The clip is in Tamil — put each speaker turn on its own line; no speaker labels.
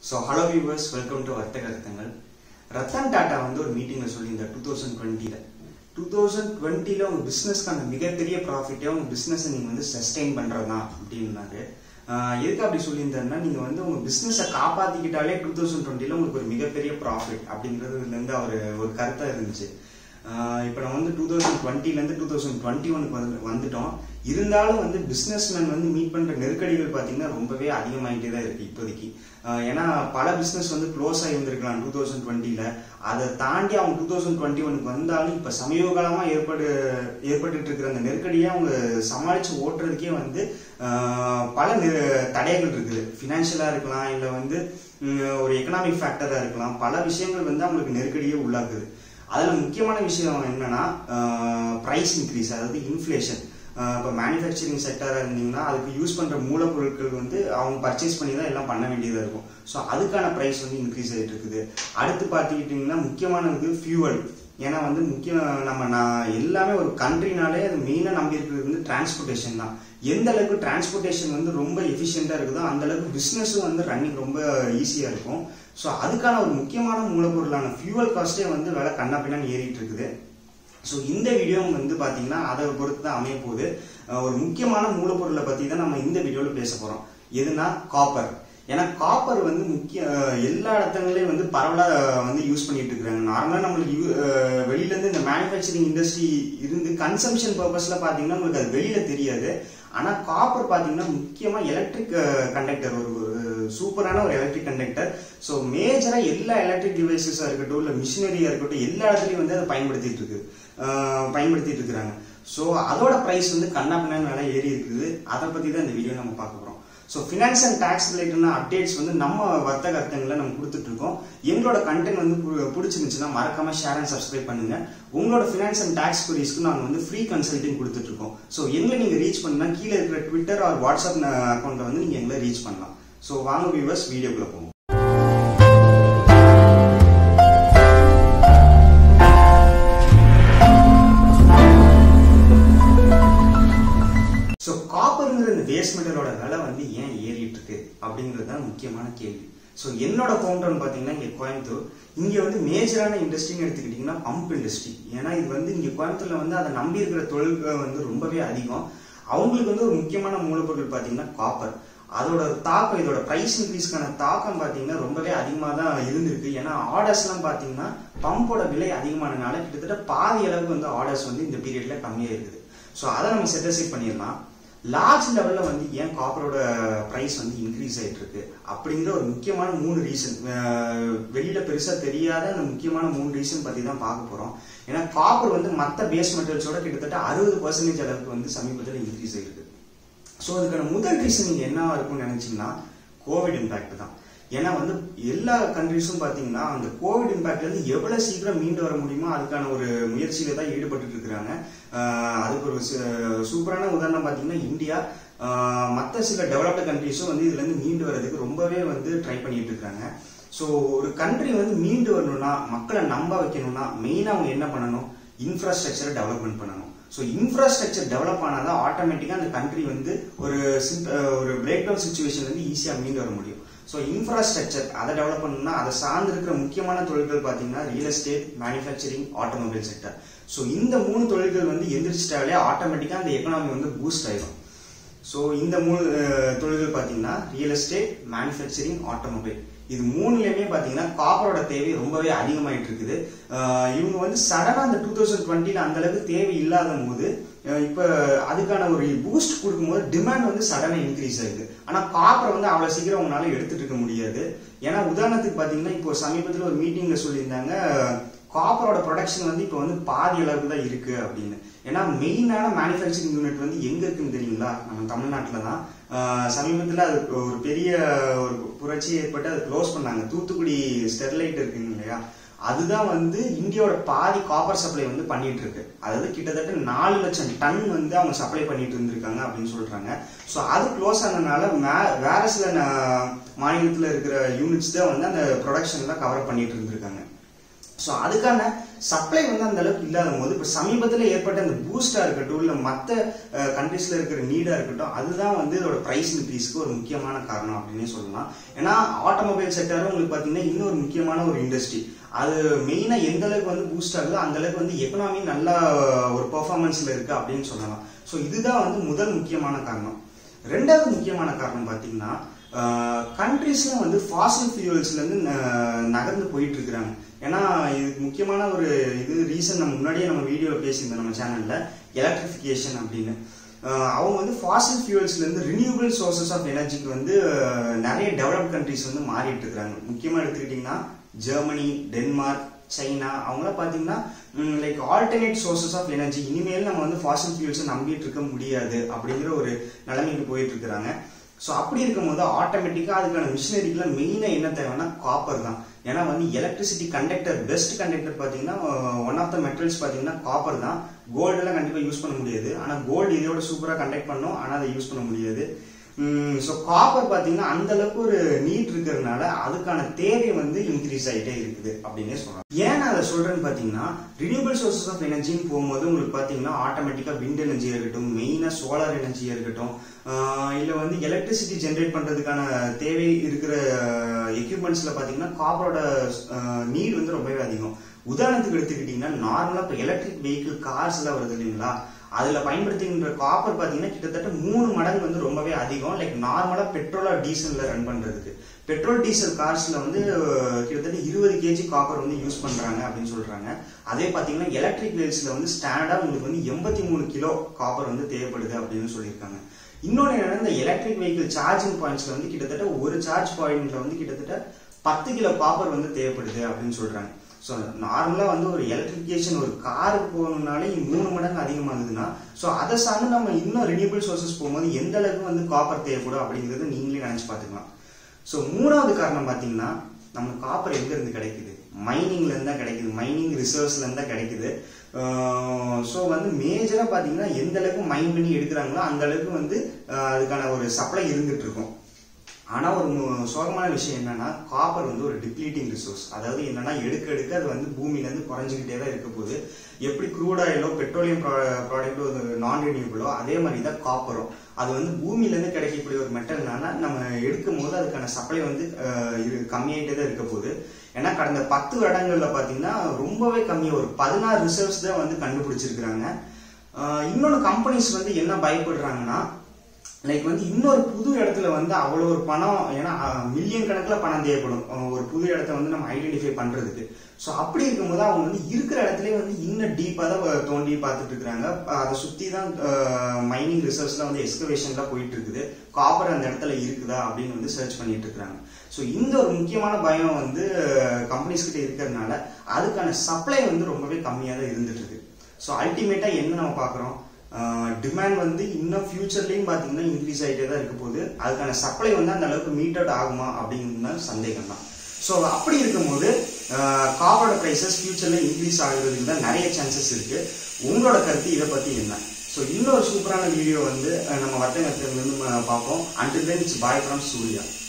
so hello viewers welcome to வர்த்தக ரத்தங்கள் ரத்தன் டாட்டா வந்து ஒரு மீட்டிங்கில் சொல்லியிருந்தார் டூ தௌசண்ட் டுவெண்ட்டியில் டூ தௌசண்ட் டுவெண்ட்டியில் உங்கள் பிஸ்னஸ்க்கான மிகப்பெரிய ப்ராஃபிட்டே உங்கள் பிஸ்னஸை நீங்கள் வந்து சஸ்டெயின் பண்ணுறது தான் அப்படின்னாரு ஆஹ் எதுக்கு அப்படி சொல்லியிருந்தாருன்னா நீங்கள் வந்து உங்கள் பிஸ்னஸை காப்பாற்றிக்கிட்டாலே டூ தௌசண்ட் டுவெண்ட்டியில் உங்களுக்கு ஒரு மிகப்பெரிய ப்ராஃபிட் அப்படிங்கிறதுலேருந்து அவர் ஒரு கருத்தாக இருந்துச்சு இப்போ நம்ம வந்து டூ தௌசண்ட் டுவெண்ட்டிலேருந்து டூ தௌசண்ட் டுவெண்ட்டி ஒனுக்கு வந்து வந்துட்டோம் இருந்தாலும் வந்து பிஸ்னஸ்மேன் வந்து மீட் பண்ணுற நெருக்கடிகள் பார்த்தீங்கன்னா ரொம்பவே அதிகமாகிட்டே தான் இருக்குது இப்போதைக்கு ஆஹ் ஏன்னா பல பிஸ்னஸ் வந்து க்ளோஸ் ஆகி வந்திருக்கலாம் டூ தௌசண்ட் டுவெண்ட்டியில் அதை தாண்டி அவங்க டூ தௌசண்ட் டுவெண்ட்டி ஒனுக்கு வந்தாலும் இப்போ சமீப காலமாக ஏற்படு ஏற்பட்டுட்டு இருக்கிற அந்த நெருக்கடியை அவங்க சமாளித்து ஓட்டுறதுக்கே வந்து ஆஹ் பல நெ- தடைகள் இருக்குது ஃபினான்ஷியலாக இருக்கலாம் இல்லை வந்து உம், ஒரு எக்கனாமிக் ஃபேக்டராக இருக்கலாம் பல விஷயங்கள் வந்து அவங்களுக்கு நெருக்கடியே உள்ளாக்குது அதில் முக்கியமான விஷயம் என்னன்னா ப்ரைஸ் இன்க்ரீஸ் அதாவது இன்ஃப்ளேஷன் இப்போ மேனுஃபேக்சரிங் செக்டராக இருந்தீங்கன்னா அதுக்கு யூஸ் பண்ணுற மூலப்பொருட்கள் வந்து அவங்க பர்ச்சேஸ் பண்ணி தான் எல்லாம் பண்ண வேண்டியதாக இருக்கும் ஸோ அதுக்கான ப்ரைஸ் வந்து இன்க்ரீஸ் ஆகிட்டு இருக்குது அடுத்து பார்த்துக்கிட்டிங்கன்னா முக்கியமானது ஃபியூவல் ஏன்னா வந்து முக்கிய நம்ம நான் எல்லாமே ஒரு கண்ட்ரினாலே அது மெயினாக நம்பி இருக்கிறது வந்து டிரான்ஸ்போர்ட்டேஷன் தான் எந்த அளவுக்கு டிரான்ஸ்போர்ட்டேஷன் வந்து ரொம்ப எஃபிஷியண்டாக இருக்குதோ அந்த அளவுக்கு பிஸ்னஸும் வந்து ரன்னிங் ரொம்ப ஈஸியாக இருக்கும் ஸோ அதுக்கான ஒரு முக்கியமான மூலப்பொருளான ஃபியூவல் காஸ்ட்டே வந்து விலை கண்ணா பின்னான்னு ஏறிட்டு இருக்குது ஸோ இந்த வீடியோ வந்து பார்த்தீங்கன்னா அதை பொறுத்து தான் அமைய போகுது அஹ் ஒரு முக்கியமான மூலப்பொருளை பற்றி தான் நம்ம இந்த வீடியோவில் பேச போகிறோம் எதுனா காப்பர் ஏன்னா காப்பர் வந்து முக்கிய அஹ் எல்லா இடத்துலையும் வந்து பரவலாக வந்து யூஸ் பண்ணிட்டு இருக்கிறாங்க நார்மலாக நம்மளுக்கு யூ அஹ் வெளியிலேருந்து இந்த மேனுஃபேக்சரிங் இண்டஸ்ட்ரி இருந்து கன்சம்ஷன் பர்பஸில் பார்த்தீங்கன்னா உங்களுக்கு அது வெளியில் தெரியாது ஆனால் காப்பர் பார்த்தீங்கன்னா முக்கியமாக எலக்ட்ரிக் கண்டக்டர் ஒரு ஒரு சூப்பரான ஒரு எலக்ட்ரிக் கண்டக்டர் ஸோ மேஜராக எல்லா எலக்ட்ரிக் டிவைசஸாக இருக்கட்டும் இல்லை மிஷினரியாக இருக்கட்டும் எல்லா இடத்துலையும் வந்து அதை பயன்படுத்திட்டு இருக்கு அஹ் பயன்படுத்திட்டு இருக்கிறாங்க ஸோ அதோட ப்ரைஸ் வந்து கண்ணா பின்னான்னு விலை ஏறி இருக்குது அதை பற்றி தான் இந்த வீடியோ நம்ம பார்க்க போகிறோம் ஸோ ஃபினான்ஸ் அண்ட் டேக்ஸ் ரிலேட்டடான அப்டேட்ஸ் வந்து நம்ம வர்த்தக அர்த்தங்களை நம்ம கொடுத்துட்டு இருக்கோம் எங்களோட கண்டென்ட் வந்து பு- பிடிச்சிருந்துச்சுன்னா மறக்காம ஷேர் அண்ட் சப்ஸ்கிரைப் பண்ணுங்க உங்களோட ஃபினான்ஸ் அண்ட் டேக்ஸ் குரீஸ்க்கு நாங்கள் வந்து ஃப்ரீ கன்சல்டிங் கொடுத்துட்டு இருக்கோம் ஸோ எங்களை நீங்கள் ரீச் பண்ணா கீழே இருக்கிற ட்விட்டர் ஆர் வாட்ஸ்அப் அக்கௌண்ட்டை வந்து நீங்கள் எங்களை ரீச் பண்ணலாம் ஸோ வாங்க வியூவர்ஸ் வீடியோக்குள்ள போவோம் ஸோ காப்பருங்கிற இந்த வேஸ்ட் மெட்டலோட விலை வந்து ஏன் ஏறிட்டு இருக்கு அப்படிங்கிறது தான் முக்கியமான கேள்வி ஸோ என்னோட ஹோம் பார்த்தீங்கன்னா இங்கே கோயம்புத்தூர் இங்கே வந்து மேஜரான இண்டஸ்ட்ரின்னு எடுத்துக்கிட்டிங்கன்னா பம்ப் இண்டஸ்ட்ரி ஏன்னா இது வந்து இங்கே கோயம்புத்தூர்ல வந்து அதை நம்பி இருக்கிற தொழில்கள் வந்து ரொம்பவே அதிகம் அவங்களுக்கு வந்து ஒரு முக்கியமான மூலப்பொருள் பார்த்தீங்கன்னா காப்பர் அதோட தாக்கம் இதோட ப்ரைஸ் இன்க்ரீஸ்க்கான தாக்கம் பார்த்தீங்கன்னா ரொம்பவே அதிகமாக தான் இருந்திருக்கு ஏன்னா ஆர்டர்ஸ்லாம் பார்த்தீங்கன்னா பம்போட விலை அதிகமானனால கிட்டத்தட்ட பாதி அளவுக்கு வந்து ஆர்டர்ஸ் வந்து இந்த பீரியட்ல கம்மியாக இருக்குது ஸோ அதை நம்ம செட்டசைட் பண்ணிடலாம் லார்ஜ் லெவலில் வந்து ஏன் காப்பரோட ப்ரைஸ் வந்து இன்க்ரீஸ் ஆயிட்டு இருக்கு அப்படிங்கிற ஒரு முக்கியமான மூணு ரீசன் வெளியில பெருசா தெரியாத அந்த முக்கியமான மூணு ரீசன் பத்தி தான் பார்க்க போறோம் ஏன்னா காப்பர் வந்து மற்ற பேஸ் மெட்டல்ஸோட கிட்டத்தட்ட அறுபது பர்சன்டேஜ் அளவுக்கு வந்து சமீபத்தில் இன்க்ரீஸ் ஆயிருக்கு ஸோ அதுக்கான முதல் ரீசன் நீங்க என்னவா இருக்கும்னு நினைச்சீங்கன்னா கோவிட் இம்பாக்ட் தான் ஏன்னா வந்து எல்லா கண்ட்ரிஸும் பார்த்தீங்கன்னா அந்த கோவிட் இம்பாக்ட்ல இருந்து எவ்வளவு சீக்கிரம் மீண்டு வர முடியுமோ அதுக்கான ஒரு முயற்சியில தான் ஈடுபட்டு இருக்கிறாங்க ஆஹ் அதுக்கு ஒரு சு- சூப்பரான உதாரணம் பார்த்தீங்கன்னா இந்தியா மற்ற சில டெவலப்டு கண்ட்ரிஸும் வந்து இதுல இருந்து மீண்டு வர்றதுக்கு ரொம்பவே வந்து ட்ரை பண்ணிட்டு இருக்காங்க ஸோ ஒரு கண்ட்ரி வந்து மீண்டு வரணும்னா மக்களை நம்ப வைக்கணும்னா மெயினாக அவங்க என்ன பண்ணணும் இன்ஃப்ராஸ்ட்ரக்சரை டெவலப்மெண்ட் பண்ணணும் ஸோ இன்ஃப்ராஸ்ட்ரக்சர் டெவலப் ஆனாதான் ஆட்டோமேட்டிக்காக அந்த கண்ட்ரி வந்து ஒரு simp- அஹ் ஒரு பிரேக் டவுன் சுச்சுவேஷன் வந்து ஈஸியாக மீண்டு வர முடியும் ஸோ இன்ஃப்ராஸ்ட்ரக்சர் அதை டெவலப் பண்ணணும்னா அதை சார்ந்து இருக்கிற முக்கியமான தொழில்கள் பார்த்தீங்கன்னா real estate manufacturing automobile sector so இந்த மூணு தொழில்கள் வந்து எந்திரிச்சிட்டாலே ஆட்டோமேட்டிக்காக அந்த எக்கனாமி வந்து பூஸ்ட் ஆயிடும் ஸோ இந்த மூணு அஹ், தொழில்கள் பார்த்தீங்கன்னா ரியல் எஸ்டேட் மேனுஃபேக்சரிங் ஆட்டோமொபைல் இது மூணுலையுமே பார்த்தீங்கன்னா காப்பரோட தேவை ரொம்பவே அதிகமாயிட்டு இருக்குது அஹ், இவங்க வந்து சடனாக அந்த டூ தௌசண்ட் டுவெண்ட்டில அந்த அளவுக்கு தேவை இல்லாத போது அஹ், இப்போ அதுக்கான ஒரு பூஸ்ட் கொடுக்கும்போது டிமாண்ட் வந்து சடனாக இன்க்ரீஸ் ஆகுது ஆனால் காப்பரை வந்து அவ்வளோ சீக்கிரம் அவங்களால எடுத்துட்டு இருக்க முடியாது ஏன்னா உதாரணத்துக்கு பார்த்தீங்கன்னா இப்போ சமீபத்தில் ஒரு மீட்டிங்ல சொல்லியிருந்தாங்க காப்பரோட ப்ரொடக்ஷன் வந்து இப்போ வந்து பாதி அளவுக்கு தான் இருக்கு அப்படின்னு ஏன்னா மெயினான மேனுஃபேக்சரிங் யூனிட் வந்து எங்க இருக்குன்னு தெரியுங்களா நம்ம தமிழ்நாட்டில் தான் சமீபத்தில் அது ஒரு பெரிய ஒரு புரட்சி ஏற்பட்டு அதை க்ளோஸ் பண்ணாங்க தூத்துக்குடி ஸ்டெர்லைட் இருக்குங்க இல்லையா அதுதான் வந்து இந்தியாவோட பாதி காப்பர் சப்ளை வந்து பண்ணிட்டு இருக்கு அதாவது கிட்டத்தட்ட நாலு லட்சம் டன் வந்து அவங்க சப்ளை பண்ணிட்டு இருந்திருக்காங்க அப்படின்னு சொல்றாங்க ஸோ அது க்ளோஸ் ஆனதுனால மே- வேற சில நா- மாநிலத்துல இருக்கிற யூனிட்ஸ் தான் வந்து அந்த ப்ரொடக்ஷன் தான் கவர் பண்ணிட்டு இருந்திருக்காங்க ஸோ அதுக்கான சப்ளை வந்து அந்த அளவுக்கு இல்லாத போது இப்போ சமீபத்தில் ஏற்பட்ட அந்த பூஸ்டா இருக்கட்டும் இல்லை மற்ற கண்ட்ரீஸ்ல இருக்கிற நீடா இருக்கட்டும் அதுதான் வந்து இதோட பிரைஸ் இன்க்ரீஸ்க்கு ஒரு முக்கியமான காரணம் அப்படின்னே சொல்லலாம் ஏன்னா ஆட்டோமொபைல் செக்டரும் உங்களுக்கு பார்த்தீங்கன்னா இன்னொரு முக்கியமான ஒரு இண்டஸ்ட்ரி அது மெயினா எந்த அளவுக்கு வந்து பூஸ்ட் ஆகுதோ அந்த அளவுக்கு வந்து எக்கனாமி நல்லா ஒரு பெர்ஃபார்மன்ஸ்ல இருக்கு அப்படின்னு சொல்லலாம் ஸோ இதுதான் வந்து முதல் முக்கியமான காரணம் ரெண்டாவது முக்கியமான காரணம் பார்த்தீங்கன்னா கண்ட்ரீஸ்ல வந்து ஃபாசில் ஃபியூல்ஸ்ல இருந்து ந- நகர்ந்து போயிட்டு இருக்கிறாங்க ஏன்னா இதுக்கு முக்கியமான ஒரு இது ரீசன் நம்ம முன்னாடியே நம்ம வீடியோல பேசியிருந்தோம் நம்ம சேனல்ல எலக்ட்ரிஃபிகேஷன் அப்படின்னு அஹ் அவங்க வந்து ஃபாசில் ஃபியூல்ஸ்ல இருந்து ரினியூபிள் சோர்சஸ் ஆஃப் எனர்ஜிக்கு வந்து அஹ், நிறைய டெவலப் கண்ட்ரிஸ் வந்து மாறிட்டு இருக்காங்க முக்கியமா எடுத்துக்கிட்டீங்கன்னா ஜெர்மனி டென்மார்க் சைனா அவங்களாம் பார்த்தீங்கன்னா like alternate sources of energy இனிமேல் நம்ம வந்து ஃபாசில் ஃபியூல்ஸை நம்பிட்டு இருக்க முடியாது அப்படிங்கிற ஒரு நிலைமைக்கு போயிட்டு இருக்கிறாங்க ஸோ அப்படி இருக்கும்போது ஆட்டோமேட்டிக்காக அதுக்கான மிஷினரிக்குலாம் மெயினாக என்ன தேவைன்னா காப்பர் தான் ஏன்னா வந்து எலக்ட்ரிசிட்டி கண்டக்டர் பெஸ்ட் கண்டக்டர் பார்த்தீங்கன்னா ஒன் ஆஃப் த மெட்டல்ஸ் பார்த்தீங்கன்னா காப்பர் தான் கோல்டெல்லாம் கண்டிப்பாக யூஸ் பண்ண முடியாது ஆனால் கோல்டு இதோட சூப்பராக கண்டக்ட் பண்ணும் ஆனால் அதை யூஸ் பண்ண முடியாது ஸோ காப்பர் பார்த்தீங்கன்னா அந்த அளவுக்கு ஒரு நீட் இருக்கிறதுனால அதுக்கான தேவை வந்து இன்க்ரீஸ் ஆகிட்டே இருக்குது அப்படின்னே சொல்லலாம் ஏன் நான் அதை சொல்றேன்னு பார்த்தீங்கன்னா ரினியூபிள் சோர்சஸ் ஆஃப் எனர்ஜின்னு போகும்போது உங்களுக்கு பார்த்தீங்கன்னா ஆட்டோமேட்டிக்காக விண்ட் எனர்ஜியாக இருக்கட்டும் மெயினாக சோலார் எனர்ஜியாக இருக்கட்டும் இல்லை வந்து எலக்ட்ரிசிட்டி ஜென்ரேட் பண்ணுறதுக்கான தேவை இருக்கிற எக்யூப்மெண்ட்ஸில் பார்த்தீங்கன்னா காப்பரோட நீட் வந்து ரொம்பவே அதிகம் உதாரணத்துக்கு எடுத்துக்கிட்டிங்கன்னா நார்மலாக இப்போ எலக்ட்ரிக் வெஹிக்கிள் கார்ஸ் எல்லாம் வருது இல்லைங்களா அதுல பயன்படுத்துகின்ற காப்பர் பாத்தீங்கன்னா கிட்டத்தட்ட மூணு மடங்கு வந்து ரொம்பவே அதிகம் லைக் நார்மலா பெட்ரோலா டீசல்ல ரன் பண்றதுக்கு பெட்ரோல் டீசல் கார்ஸ்ல வந்து அஹ், கிட்டத்தட்ட இருபது கேஜி காப்பர் வந்து யூஸ் பண்றாங்க அப்படின்னு சொல்றாங்க அதே பாத்தீங்கன்னா எலக்ட்ரிக் வெஹிக்கிள்ஸ்ல வந்து ஸ்டாண்டர்டா உங்களுக்கு வந்து எண்பத்தி மூணு கிலோ காப்பர் வந்து தேவைப்படுது அப்படின்னு சொல்லியிருக்காங்க இன்னொன்று என்னன்னா இந்த எலக்ட்ரிக் வெஹிக்கிள் சார்ஜிங் பாயிண்ட்ஸ்ல வந்து கிட்டத்தட்ட ஒரு சார்ஜ் பாயிண்ட்ல வந்து கிட்டத்தட்ட பத்து கிலோ காப்பர் வந்து தேவைப்படுது அப்படின்னு சொல்றாங்க ஸோ நார்மலாக வந்து ஒரு எலக்ட்ரிஃபிகேஷன் ஒரு காருக்கு போகணும்னாலே மூணு மடங்கு அதிகமாகுதுன்னா ஸோ அதை சார்ந்து நம்ம இன்னும் ரினியூபிள் சோர்சஸ் போகும்போது எந்த அளவுக்கு வந்து காப்பர் தேவைப்படும் அப்படிங்கிறத நீங்களே நினச்சி பார்த்துக்கலாம் ஸோ மூணாவது காரணம் பார்த்தீங்கன்னா நம்ம காப்பர் எங்கேருந்து கிடைக்குது மைனிங்ல இருந்தா கிடைக்குது மைனிங் ரிசர்வ்ஸ்ல இருந்தா கிடைக்குது ஸோ வந்து மேஜரா பாத்தீங்கன்னா எந்த அளவுக்கு மைன் பண்ணி எடுக்கிறாங்களோ அந்த அளவுக்கு வந்து ஆஹ் அதுக்கான ஒரு சப்ளை இருந்துட்டு இருக்கும் ஆனா ஒரு மு- சோகமான விஷயம் என்னன்னா காப்பர் வந்து ஒரு டிப்ளீட்டிங் ரிசோர்ஸ் அதாவது என்னன்னா எடுக்க எடுக்க அது வந்து பூமியில இருந்து குறைஞ்சிக்கிட்டே தான் இருக்க போகுது எப்படி க்ரூட் ஆயிலோ பெட்ரோலியம் ப்ராடக்ட்டோ நான் ரினியூபிளோ அதே மாதிரி தான் காப்பரும் அது வந்து பூமியில இருந்து கிடைக்கக்கூடிய ஒரு மெட்டல்னால நம்ம எடுக்கும் போது அதுக்கான சப்ளை வந்து ஆஹ், இரு- கம்மியாயிட்டே தான் இருக்க போகுது ஏன்னா கடந்த பத்து வருடங்கள்ல பாத்தீங்கன்னா ரொம்பவே கம்மியா ஒரு பதினாறு ரிசர்வ்ஸ் தான் வந்து கண்டுபிடிச்சிருக்கிறாங்க ஆஹ், இன்னொன்னு கம்பெனிஸ் வந்து என்ன பயப்படுறாங்கன்னா லைக் வந்து இன்னொரு புது இடத்துல வந்து அவ்வளோ ஒரு பணம் ஏன்னா மில்லியன் கணக்கில் பணம் தேவைப்படும் அஹ் ஒரு புது இடத்த வந்து நம்ம ஐடென்டிஃபை பண்றதுக்கு ஸோ அப்படி இருக்கும்போது அவங்க வந்து இருக்கிற இடத்துலயே வந்து இன்னும் டீப்பாக தான் அஹ் தோண்டி பார்த்துட்டு இருக்கிறாங்க அதை சுற்றி தான் மைனிங் ரிசர்ச்லாம் வந்து எக்ஸ்கவேஷன்லாம் போயிட்டு இருக்குது காப்பர் அந்த இடத்துல இருக்குதா அப்படின்னு வந்து சர்ச் பண்ணிட்டு இருக்காங்க ஸோ இந்த ஒரு முக்கியமான பயம் வந்து கம்பெனிஸ் கிட்ட இருக்கிறதுனால அதுக்கான சப்ளை வந்து ரொம்பவே கம்மியாக தான் இருந்துட்டு இருக்கு ஸோ அல்டிமேட்டாக என்ன நம்ம பார்க்குறோம் டிமாண்ட் வந்து இன்னும் ஃபியூச்சர்லயும் பாத்தீங்கன்னா இன்க்ரீஸ் ஆகிட்டே தான் இருக்க போகுது அதுக்கான சப்ளை வந்து அந்த அளவுக்கு மீட் அவுட் ஆகுமா அப்படிங்கிறது சந்தேகம் தான் ஸோ அப்படி இருக்கும்போது காப்பரோட ப்ரைசஸ் ஃபியூச்சர்ல இன்க்ரீஸ் ஆகுறதுக்கு தான் நிறைய சான்சஸ் இருக்கு உங்களோட கருத்து இதை பத்தி என்ன ஸோ இன்னொரு சூப்பரான வீடியோ வந்து அஹ், நம்ம வர்த்தகத்திலிருந்து பார்ப்போம் until then it's bye from Surya